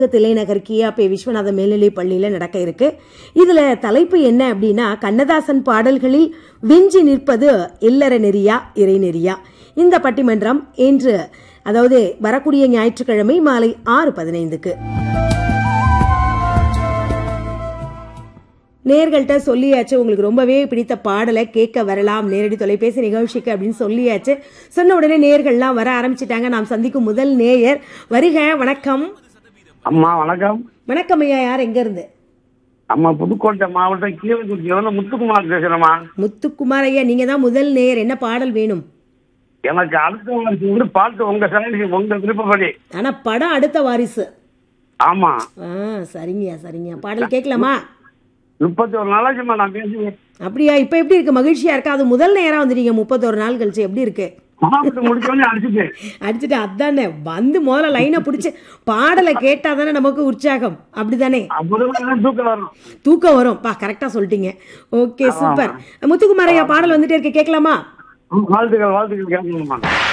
தில்லைநகர் கியா பே விஸ்வநாத மேல்நிலை பள்ளியில நடக்க இருக்கு இதுல தலைப்பு என்ன அப்படின்னா கண்ணதாசன் பாடல்களில் விஞ்சி நிற்பது இல்லற நெறியா இறை நெறியா இந்த பட்டிமன்றம் இன்று அதாவது வரக்கூடிய ஞாயிற்றுக்கிழமை மாலை ஆறு பதினைந்துக்கு நேர்கள்ட்ட சொல்லியாச்சு உங்களுக்கு ரொம்பவே பிடித்த பாடலை கேட்க வரலாம் நேரடி தொலைபேசி நிகழ்ச்சிக்கு அப்படின்னு சொல்லியாச்சு சொன்ன உடனே நேர்கள்லாம் வர ஆரம்பிச்சிட்டாங்க நாம் சந்திக்கும் முதல் நேயர் வருக வணக்கம் அம்மா வணக்கம் வணக்கம் ஐயா யார் எங்க இருந்து அம்மா புதுக்கோட்டை மாவட்டம் கீழக்குச்சியிலிருந்து முத்துக்குமார் பேசுறேம்மா முத்துக்குமார் ஐயா நீங்க தான் முதல் நேயர் என்ன பாடல் வேணும் எனக்கு அடுத்த வருஷம் வந்து பாட்டு உங்க சேனலுக்கு உங்க விருப்பப்படி ஆனா படம் அடுத்த வாரிசு ஆமா ஆ சரிங்கய்யா சரிங்க பாடல் கேட்கலாமா முப்பத்தி ஒரு நாளாச்சும்மா நான் பேசுவேன் அப்படியா இப்ப எப்படி இருக்கு மகிழ்ச்சியா இருக்கா அது முதல் நேரா வந்துட்டீங்க முப்பத்தோரு நாள் கழிச்சு எப்படி இருக்கு மாவட்டம் முடிச்சோடனே அடிச்சுட்டேன் அடிச்சுட்டு அதானே வந்து முதல்ல லைனை பிடிச்சு பாடலை கேட்டா தானே நமக்கு உற்சாகம் அப்படிதானே அப்பதான் தூக்கம் வரும் தூக்கம் வரும் பா கரெக்டா சொல்லிட்டீங்க ஓகே சூப்பர் முத்துக்குமார் ஐயா பாடல் வந்துட்டே இருக்கு கேட்கலாமா வாழ்த்துக்கள் வாழ்த்துக்கள் கேட்கணும்மா